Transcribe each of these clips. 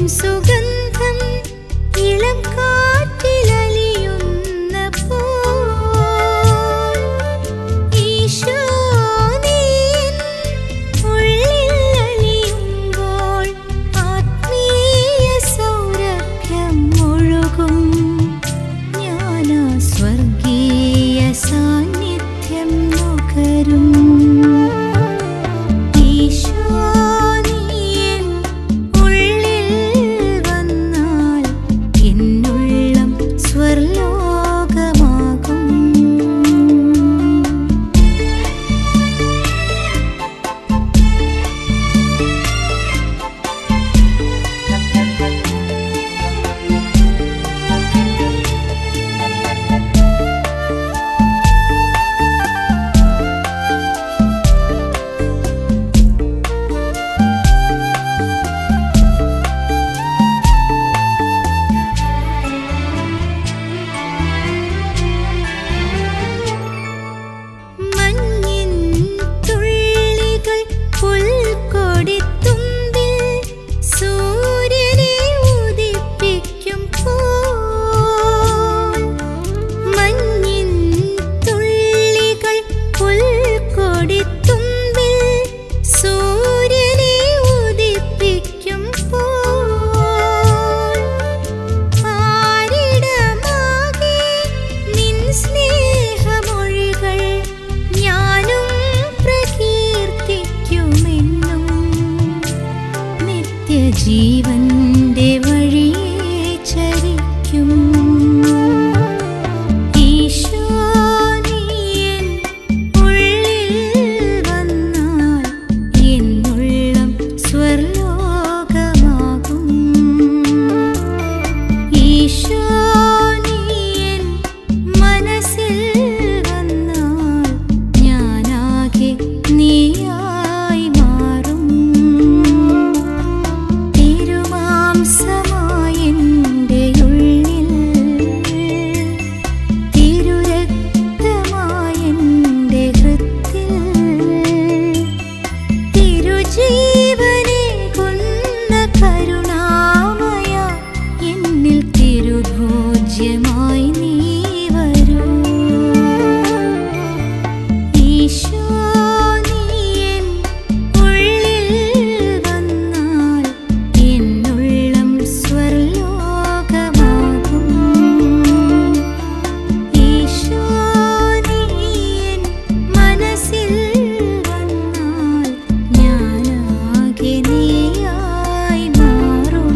സുഗന്ധം ഇളം കാറ്റിലലിയുന്നപ്പോൾ ഈശോ നീ എൻ ഉള്ളിൽ അലിയുമ്പോൾ ആത്മീയ സൗരഭ്യം ഒഴുകും ഞാനാ സ്വർഗീയ സാന്നിധ്യം നുകരും ഈശോ നീ എൻ ഉള്ളിൽ വന്നാൽ എന്നുള്ളം സ്വർലോകമാകും മഞ്ഞിൻ തുള്ളികൾ പുൽക്കൊടിത്തുമ്പിൽ സൂര്യനെ ഉദിപ്പിക്കുമ്പോൾ മഞ്ഞിൻ തുള്ളികൾ പുൽക്കൊടിത്തുമ്പിൽ സൂര്യനെ ഉദിപ്പിക്കുമ്പോൾ ആരിടമാകെ നിൻ സ്നേഹമൊഴികൾ ഞാനും പ്രകീർത്തിക്കുമെന്നും നിത്യജീവന്റെ വഴിയെ ചരിക്കും ഈശോ നീ എൻ ഉള്ളിൽ വന്നാൽ എന്നുള്ളം സ്വർലോകമാകും ഈശോ നീ എൻ മനസ്സിൽ വന്നാൽ ഞാനാകെ നീയായി മാറും തിരുമാംസമായെൻ്റെ ഉള്ളിൽ തിരുരക്തമായെൻ്റെ ഹൃത്തിൽ തിരുജീവനെ കൊന്ന കരുണാമയ എന്നിൽ തിരുഭോജ്യമായി നീ വരൂ ഈശോ നീ എൻ ഉള്ളിൽ വന്നാൽ എന്നുള്ളം സ്വർലോകമാകും ഈശോ നീ എൻ മനസ്സിൽ വന്നാൽ ഞാനാകെ നീയായി മാറും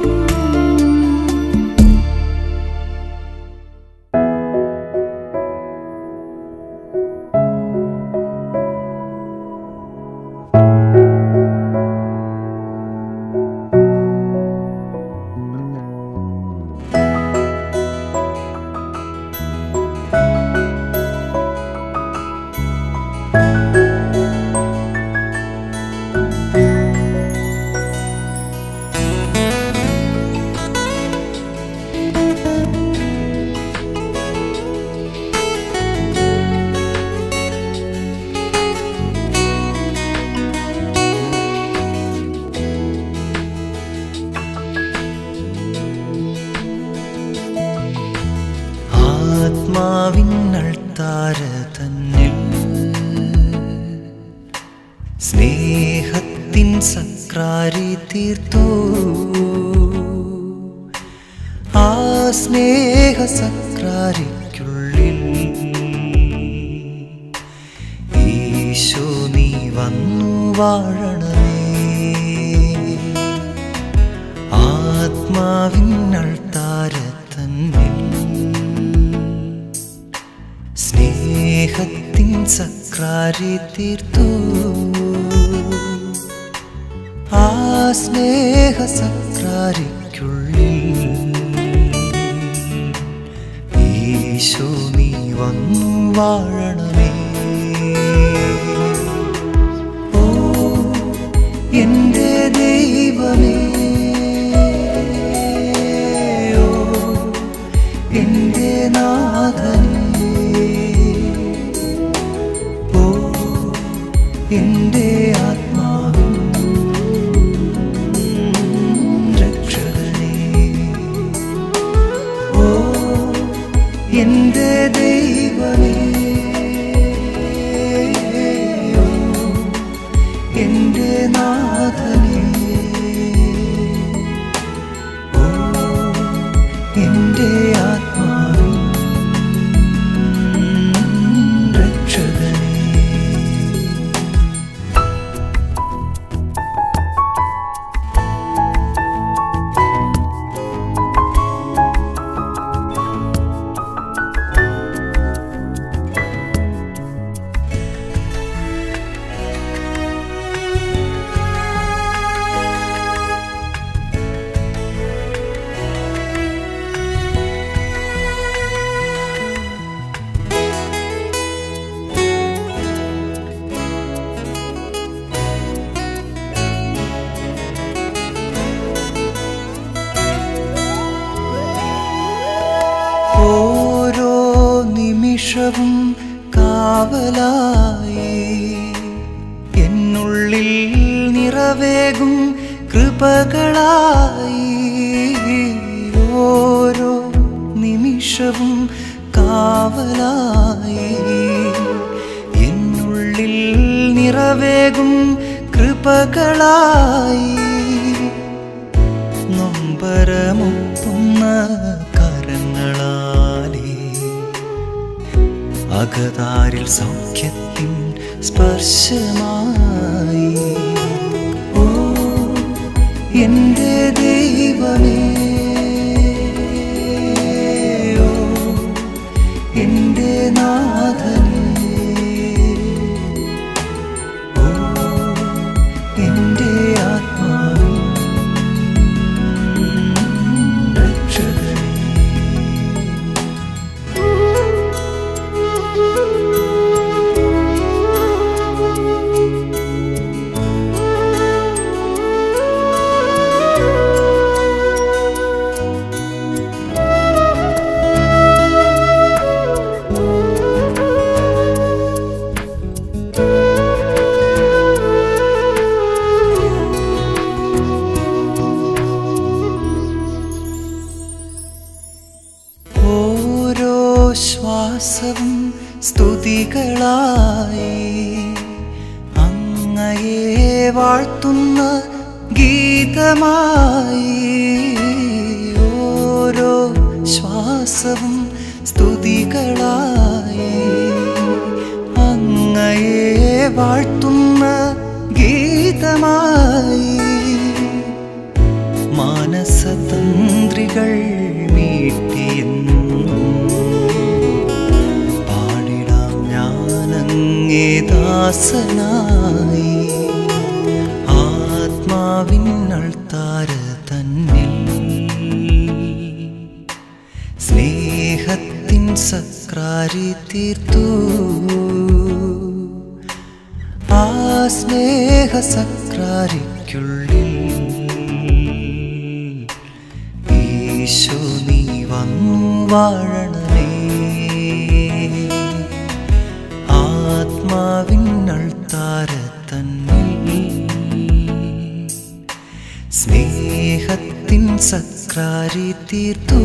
ആത്മാവിനൾത്താര തന്നിൽ സ്നേഹത്തിൻ സക്രാരി തീർത്തു ആ സ്നേഹ സക്രാരിക്കുള്ളിൽ ഈശോ നീ വന്നു വാഴണമേ ആത്മാവിനൾത്താര തന്നിൽ സ്നേഹത്തിൻ സക്രാരി തീർത്തു ആ സ്നേഹ സക്രാരിക്കുള്ളിൽ ഈശോ നീ വന്നു വാഴണമേ ഓ എൻ്റെ ദൈവമേ ഓ എൻ്റെ നാഥനേ ഓ എൻ്റെ ആത്മാവിൻ രക്ഷകനേ നിമിഷവും കാവലായി എന്നുള്ളിൽ നിറവേകും കൃപകളായി ഓരോ നിമിഷവും കാവലായി എന്നുള്ളിൽ നിറവേകും കൃപകളായി നൊമ്പരമൊപ്പുന്ന കരങ്ങളാലേ അകതാരിൽ സൗഖ്യത്തിൻ സ്പർശമായി ഓ എൻ്റെ ദൈവമേ ഓ എൻ്റെ നാഥനേ ഓ എൻ്റെ ആത്മാവിൻ രക്ഷകനേ ഓരോ ശ്വാസവും സ്തുതികളായി അങ്ങയെ വാഴ്ത്തുന്ന ഗീതമായി ഓരോ ശ്വാസവും സ്തുതികളായി അങ്ങയെ വാഴ്ത്തുന്ന ഗീതമായി മാനസതന്ത്രികൾ മീട്ടിയെന്നും പാടിടാം ഞാനങ്ങേ ദാസനായി ആത്മാവിൻ അൾത്താര തന്നിൽ സ്നേഹത്തിൻ സക്രാരി തീർത്തു ആ സ്നേഹ സക്രാരിക്കുള്ളിൽ ഈശോ നീ വന്നു വാഴണമേ ആത്മാവിൻ അൾത്താര തന്നിൽ സ്നേഹത്തിൻ സക്രാരി തീർത്തു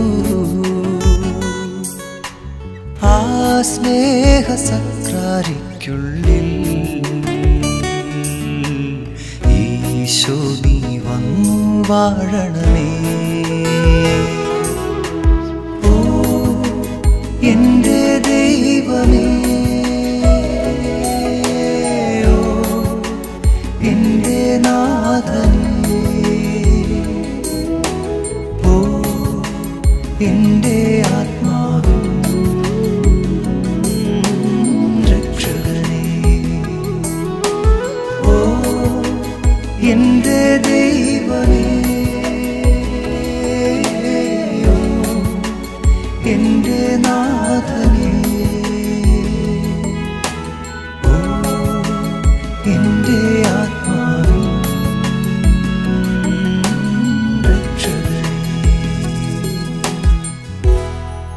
ആ സ്നേഹ സക്രാരിക്കുള്ളിൽ ഈശോ നീ വന്നു വാഴണമേ ഓ എൻ്റെ ദൈവമേ ഓ എൻ്റെ നാഥനേ ഓ എൻ്റെ ആത്മാവിൻ രക്ഷകനേ ഓ എൻ്റെ ദൈവമേ ഓ എൻ്റെ നാഥനേ ഓ എൻ്റെ ആത്മാവിൻ രക്ഷകനേ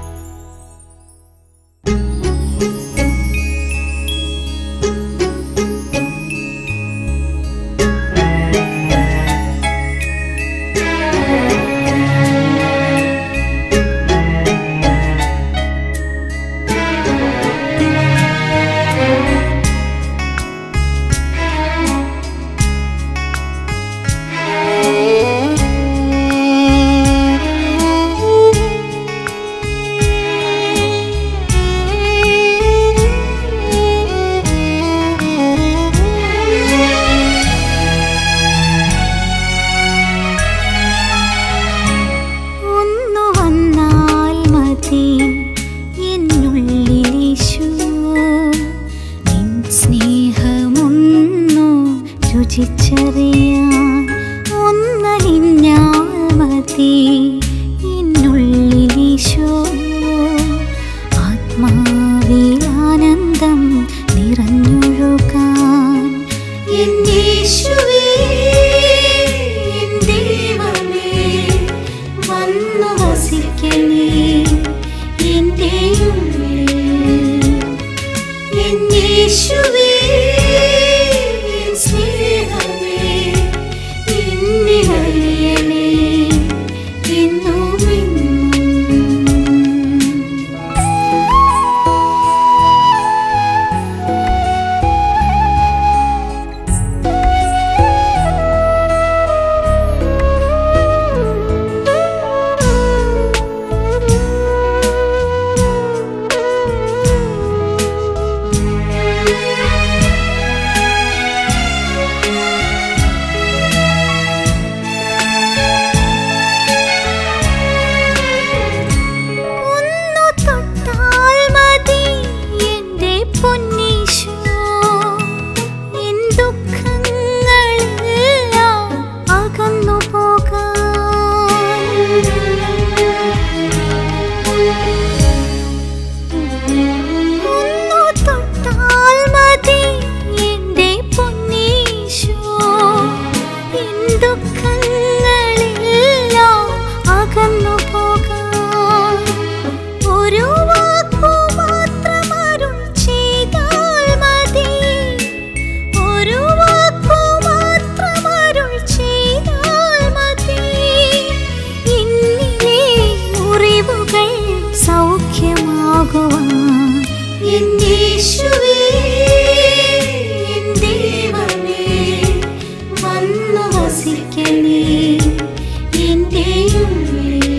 പോകുവാൻ എൻ യേശുവേ എൻ ദൈവമേ വന്നു വസിക്കണേ എൻ്റെ ഉള്ളിൽ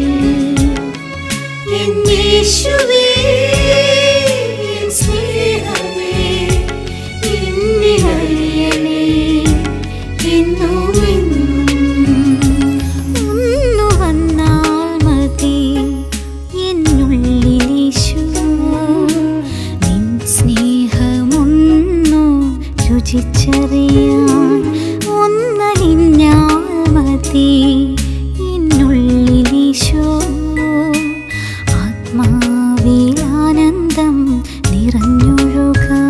എൻ യേശുവേ എൻ സ്നേഹമേ എന്നെ അറിയണേ എന്നും എന്നും ഒന്നു വന്നാൽ മതി എന്നുള്ളിലീശു നിൻ സ്നേഹമൊന്നു രുചിച്ചറിയാൻ ഒന്നലിഞ്ഞാൽ മതി എന്നുള്ളിലീശോ ആത്മാവിലാനന്ദം നിറഞ്ഞൊഴുകാൻ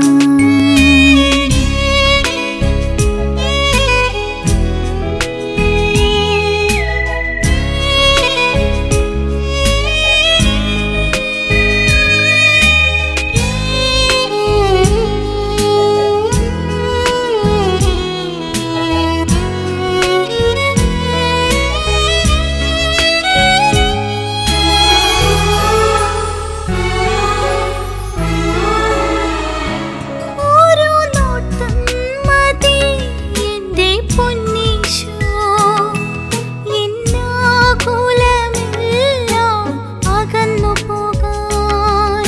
ഓരോ നോട്ടം മതി എൻ്റെ പൊന്നീശോ എന്നാകുലമെല്ലാം അകന്നു പോകാൻ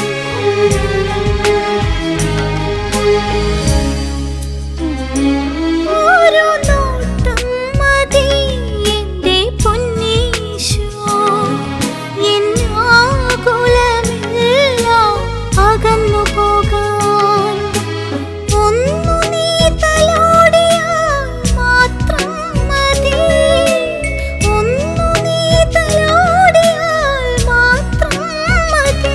ഓരോ നോട്ടം മതി എൻ്റെ പൊന്നീശോ എന്നാകുലമെല്ലാം അകന്നു പോകാൻ ഒന്നു നീ തലോടിയാൽ മാത്രം മതി ഒന്നു നീ തലോടിയാൽ മാത്രം മതി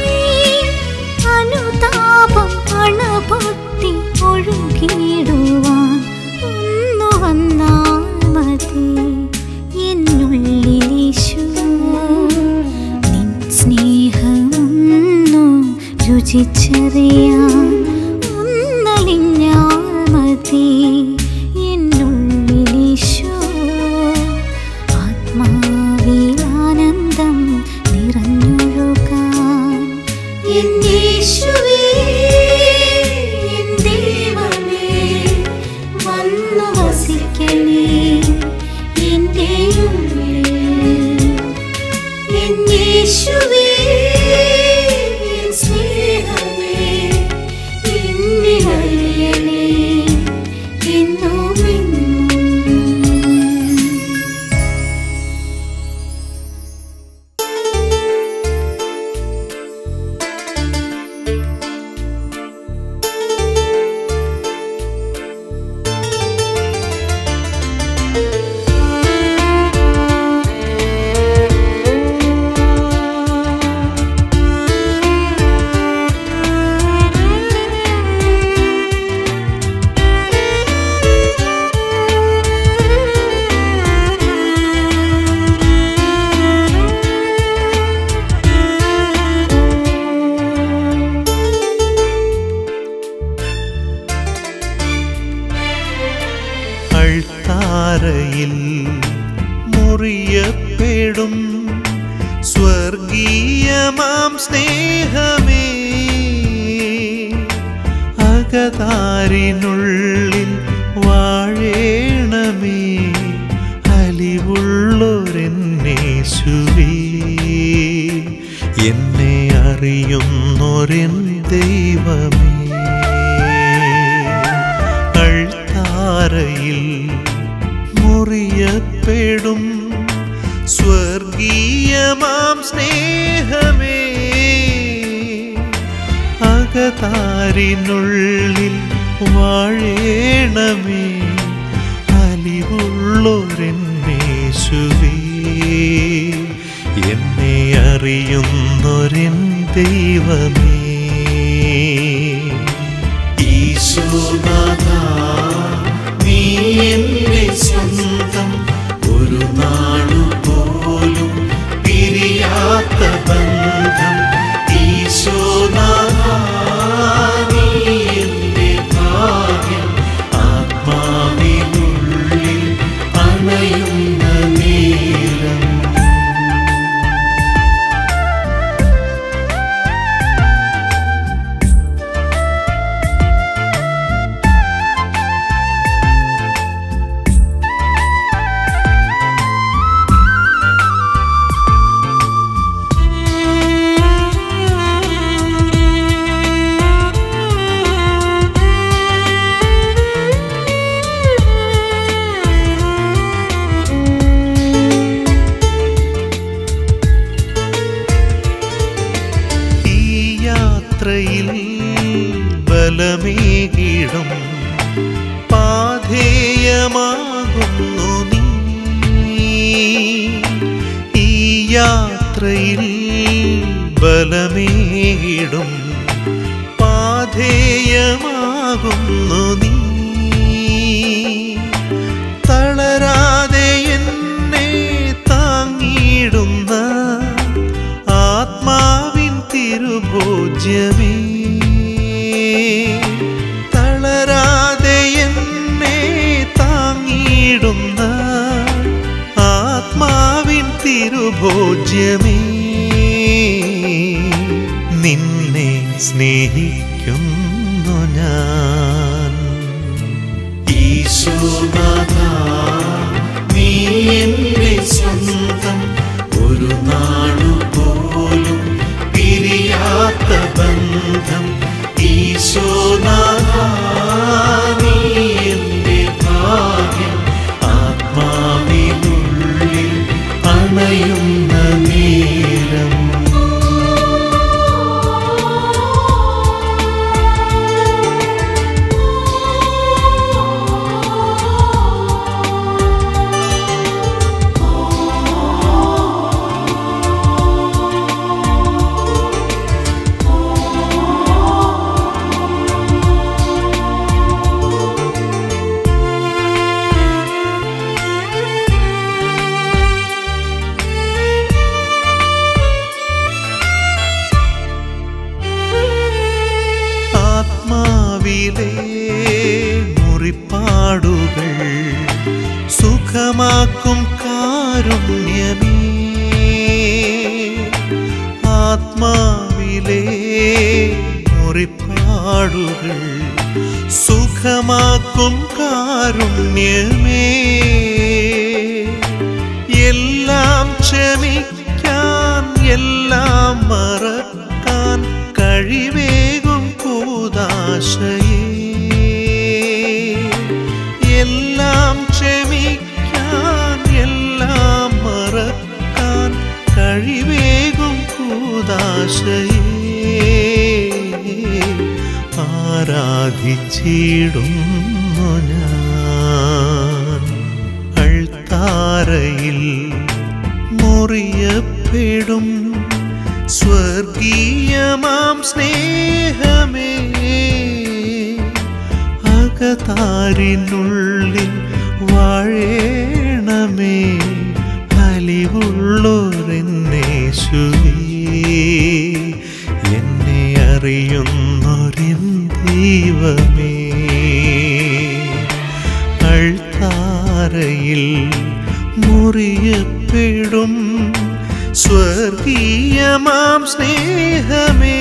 അനുതാപം അണപൊട്ടി ഒഴുകിയിടുവാൻ ഒന്നു വന്നാൽ മതി എന്നുള്ളിലീശു നിൻ സ്നേഹമൊന്നു രുചിച്ചറിയാൻ ഒന്നലിഞ്ഞാൽ മതി എന്നുള്ളിലീശോ ആത്മാവിലാനന്ദം നിറഞ്ഞൊഴുകാൻ എൻ യേശുവേ എൻ ദൈവമേ വന്നു വസിക്കണേ എൻ്റെ ഉള്ളിൽ എൻ യേശുവേ എൻ സ്നേഹമേ എന്നെ അറിയണേ എന്നും എന്നും അൾത്താരയിൽ മുറിയപ്പെടും സ്വർഗീയമാം സ്നേഹമേ അകതാരിനുള്ളിൽ വാഴേണമേ അലിവുള്ളൊരെന്നേശുവേ എന്നെ അറിയുന്നൊരെൻ ദൈവമേ അൾത്താരയിൽ മുറിയപ്പെടും സ്വർഗീയമാം സ്നേഹമേ അകതാരിനുള്ളിൽ വാഴേണമേ അലിവുള്ളൊരെന്നേശുവേ എന്നെ അറിയുന്നൊരെൻ ദൈവമേ ഈശോനാഥ നീ എന്റെ സ്വന്തം ഒരു നാളു പോലും പിരിയാത്ത ബന്ധം ഈശോനാഥ നീ എന്റെ ഭാഗ്യം ആത്മാവിനുള്ളിൽ അണയുന്ന നേരം പാഥേയമാകുന്നു നീ ഈ യാത്രയിൽ ബലമേകിടും പാഥേയമാകുന്നു നീ തളരാതെ എന്നെ താങ്ങിയിടുന്ന ആത്മാവിൻ തിരുഭോജ്യമേ തളരാതെ എന്നെ താങ്ങിയിടുന്ന ആത്മാവിൻ തിരുഭോജ്യമേ നിന്നെ സ്നേഹിക്കുന്നു ഞാൻ ഈശോനാഥ നീ എന്റെ സ്വന്തം ഒരു നാളു പോലും പിരിയാത്ത ബന്ധം ഈശോനാഥ നീ എന്റെ ഭാഗ്യം ആത്മാവിനുള്ളിൽ അണയുന്ന നേരം ആത്മാവിലെ മുറിപ്പാടുകൾ സുഖമാക്കും കാരുണ്യമേ ആത്മാവിലെ മുറിപ്പാടുകൾ സുഖമാക്കും കാരുണ്യമേ എല്ലാം ക്ഷമിക്കാൻ എല്ലാം മറക്കാൻ കഴിവേകും കൂതാശയേ എല്ലാം ക്ഷമിക്കാൻ എല്ലാം മറക്കാൻ കഴിവേകും കൂതാശയേ ആരാധിച്ചിടുന്നു ഞാൻ അൾത്താരയിൽ മുറിയപ്പെടും സ്വർഗീയമാം സ്നേഹമേ അകതാരിനുള്ളിൽ വാഴേണമേ അലിവുള്ളോരെന്നേശുവേ എന്നെ അറിയുന്നൊരിൻ ദൈവമേ അൾത്താരയിൽ മുറിയപ്പെടും സ്വർഗീയമാം സ്നേഹമേ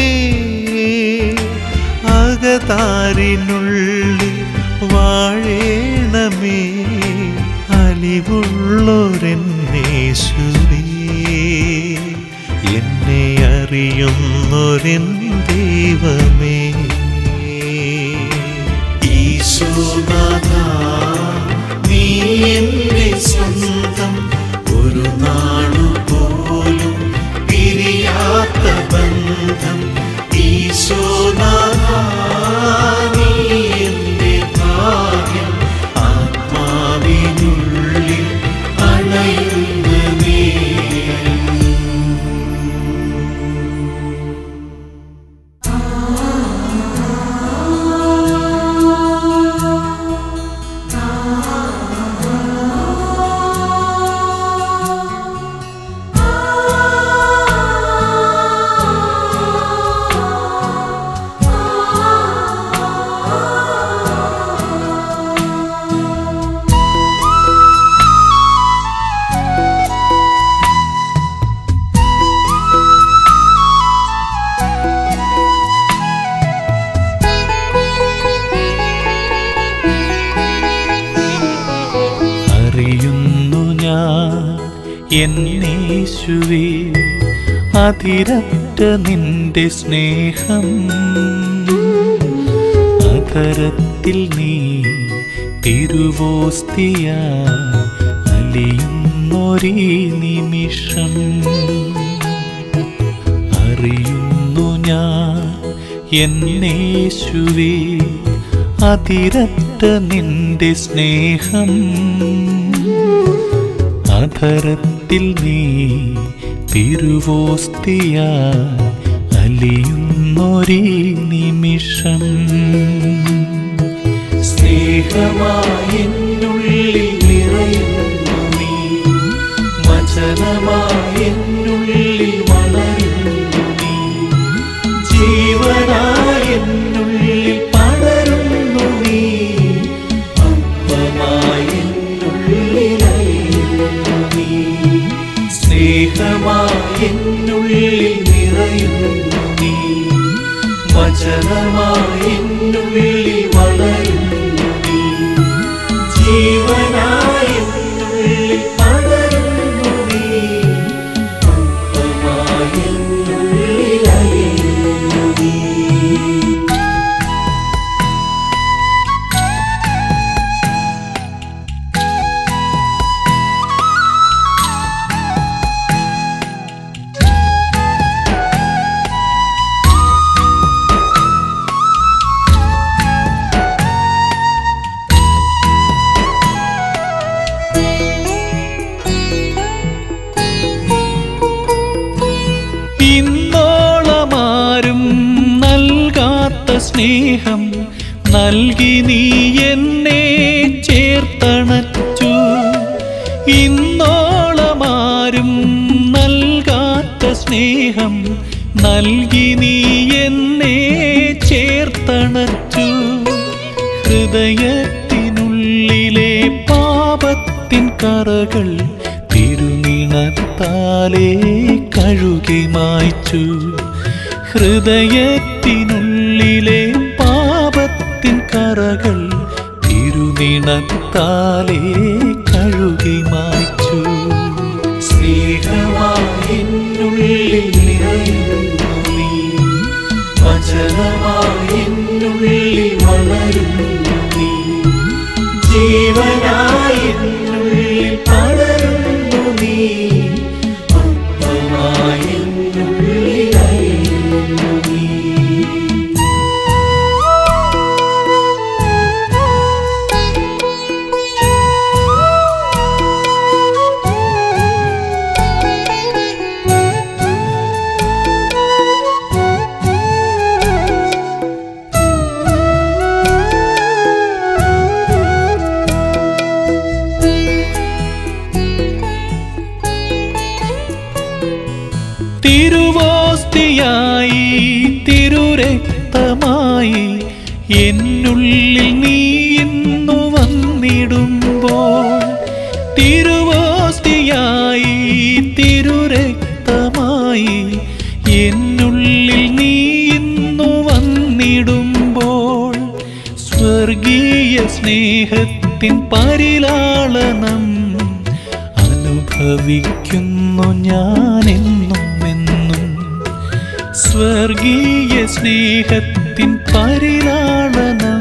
അകതാരിനുള്ളിൽ വാഴേണമേ അലിവുള്ളൊരെന്നേശുവേ എന്നെ അറിയുന്നൊരെൻ ദൈവമേ ഈശോനാഥ നീ എന്റെ സ്വന്തം ഒരു നാളു പോലും പിരിയാത്ത ബന്ധം ഈശോനാഥ നീ എന്റെ ഭാഗ്യം ആത്മാവിനുള്ളിൽ അണയുന്ന നേരം അറിയുന്നു ഞാൻ എന്നേശുവേ അതിരറ്റ നിന്റെ സ്നേഹം അധരത്തിൽ നീ തിരുവോസ്തിയ അലിയുന്നൊരീ നിമിഷം അറിയുന്നു ഞാൻ എന്നേശുവേ അതിരറ്റ നിന്റെ സ്നേഹം അധരത്തിൽ നീ തിരുവോസ്തിയ അലിയുന്നൊരീ നിമിഷം സ്നേഹമായെന്നുള്ളിൽ നിറയുന്നു നീ വചനമായെന്നുള്ളിൽ വളരുന്നു നീ ജീവനായെന്നുള്ളിൽ പടരുന്നു നീ അപ്പമായെന്നുള്ളിലയുന്നു നീ സ്നേഹമായെന്നുള്ളിൽ നിറയുന്നു നീ വചനമായെന്നുള്ളിൽ വളരുന്നു നീ ജീവനായെന്നുള്ളിൽ പടരുന്നു നീ അപ്പമായെന്നുള്ളിലയുന്നു നീ ഇന്നോളമാരും നൽകാത്ത സ്നേഹം നൽകി നീ എന്നെ ചേർത്തണച്ചു ഇന്നോളമാരും നൽകാത്ത സ്നേഹം നൽകി നീ എന്നെ ചേർത്തണച്ചു ഹൃദയത്തിനുള്ളിലെ പാപത്തിൻ കറകൾ തിരുനിണത്താലേ കഴുകി മായ്ച്ചു ഹൃദയത്തിനുള്ളിലെ പാപത്തിൻ കറകൾ തിരുനിണത്താലേ കഴുകി മായ്ച്ചു സ്നേഹമായെന്നുള്ളിൽ നിറയുന്നു നീ വചനമായെന്നുള്ളിൽ വളരുന്നു നീ ജീവനായെന്നുള്ളിൽ പടരുന്നു നീ അപ്പമായെന്നുള്ളിലയുന്നു നീ തിരുവോസ്തിയായി തിരുരക്തമായി എന്നുള്ളിൽ നീ ഇന്നു വന്നിടുമ്പോൾ തിരുവോസ്തിയായി തിരുരക്തമായി എന്നുള്ളിൽ നീ ഇന്നു വന്നിടുമ്പോൾ സ്വർഗീയ സ്നേഹത്തിൻ പരിലാളനം അനുഭവിക്കുന്നു ഞാനെന്നും എന്നും സ്വർഗീയ സ്നേഹത്തിൻ പരിലാളനം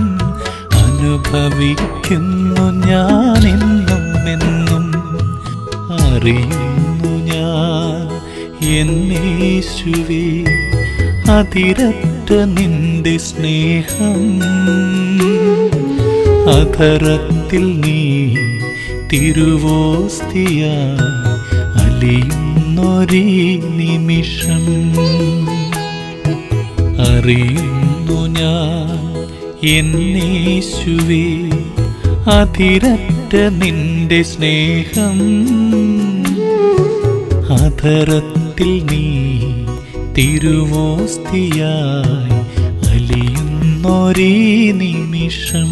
അനുഭവിക്കുന്നു ഞാനെന്നും എന്നും അറിയുന്നു ഞാൻ എന്നേശുവേ അതിരറ്റ നിന്റെ സ്നേഹം അധരത്തിൽ നീ തിരുവോസ്തിയ അലിയുന്നൊരീ നിമിഷം അറിയുന്നു ഞാൻ എന്നേശുവേ അതിരറ്റ നിന്റെ സ്നേഹം അധരത്തിൽ നീ തിരുവോസ്തിയായി അലിയുന്നൊരേ നിമിഷം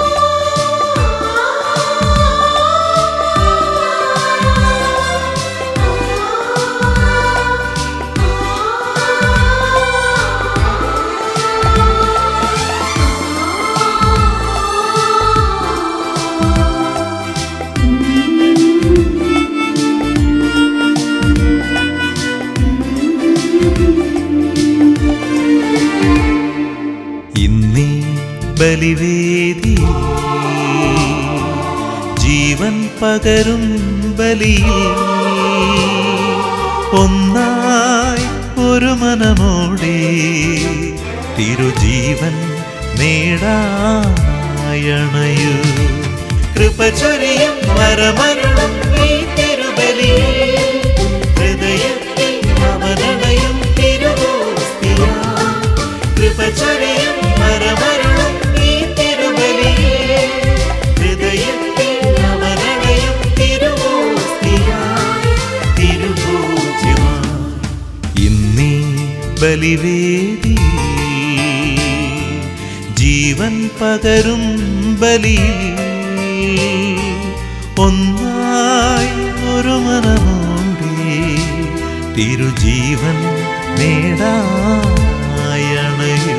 ആ ബലിവേദി ജീവൻ പകരും ബലിയിൽ ഒന്നായി ഒരു മനമോടെ തിരുജീവൻ നേടായണയു കൃപ ചൊരിയും മരമരണം ഈ തിരുബലി ഹൃദയത്തിൽ അവനണയും തിരുവോസ്തിയ കൃപ ചൊരിയും മരമരണം ഈ തിരുബലി ഹൃദയത്തിൽ അവനണയും തിരുവോസ്തിയ തിരുപൂജ്യമായി ഇന്നീ ബലിവേദി ജീവൻ പകരും ബലിയിൽ ഒന്നായി ഒരു മനമോടെ തിരുജീവൻ നേടായണയൂ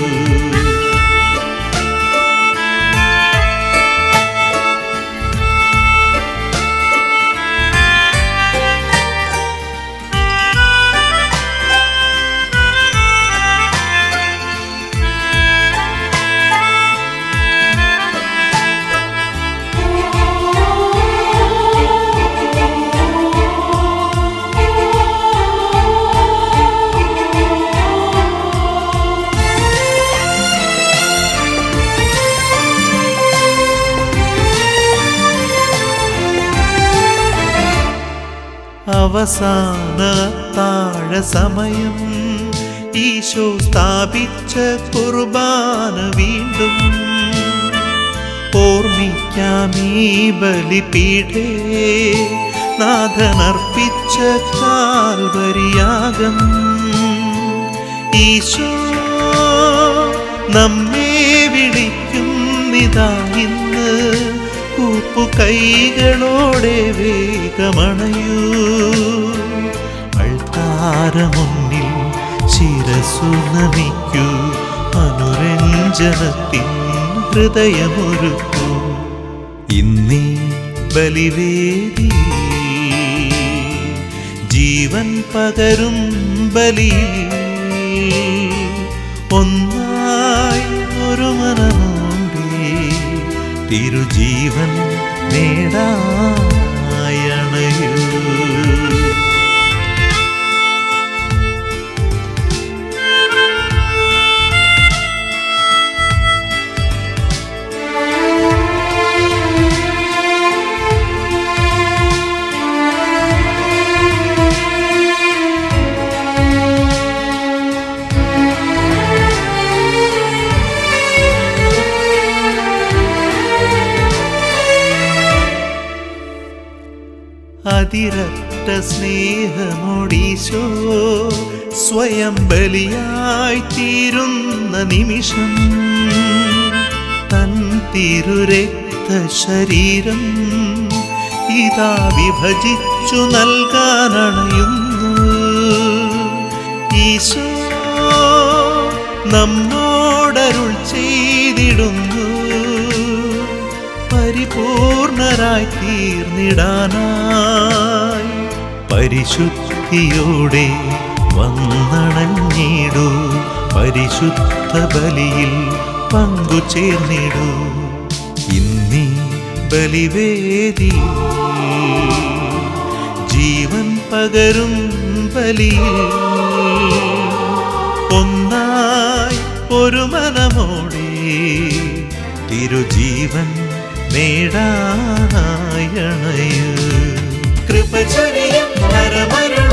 അവസാന താഴ സമയം ഈശോ സ്ഥാപിച്ച കുർബാന വീണ്ടും ഓർമ്മിക്കാം ഈ ബലിപീഠേ നാഥനർപ്പിച്ച കാൽവരിയാകം ഈശോ നമ്മെ വിളിക്കുന്നിതാ ഇന്ന് കൂപ്പു കൈകളോടെ വേഗമണയൂ അൾത്താരമുന്നിൽ ശിരസു നമിക്കൂ അനുരഞ്ജനത്തിൻ ഹൃദയമൊരുക്കൂ ഇന്നീ ബലിവേദി ജീവൻ പകരും ബലിയിൽ ഒന്നായി ഒരു മനമോടെ തിരുജീവൻ നേടായണയൂ അതിരറ്റ സ്നേഹമോടീശോ സ്വയം ബലിയായി തീരുന്ന നിമിഷം തൻ തിരുരക്ത ശരീരം ഇതാ വിഭജിച്ചു നൽകാനണയുന്നു ഈശോ നമ്മോടരുൾ ചെയ്തിടുന്നു പരിപൂർണരായി തീർന്നിടാനായി പരിശുദ്ധിയോടെ വന്നണഞ്ഞിടൂ പരിശുദ്ധ ബലിയിൽ പങ്കുചേർന്നിടൂ ഇന്നീ ബലിവേദി ജീവൻ പകരും ബലിയിൽ ഒന്നായി ഒരു മനമോടെ തിരുജീവൻ നേടാനായണയു കൃപ ചൊരിയും പരമരുൾ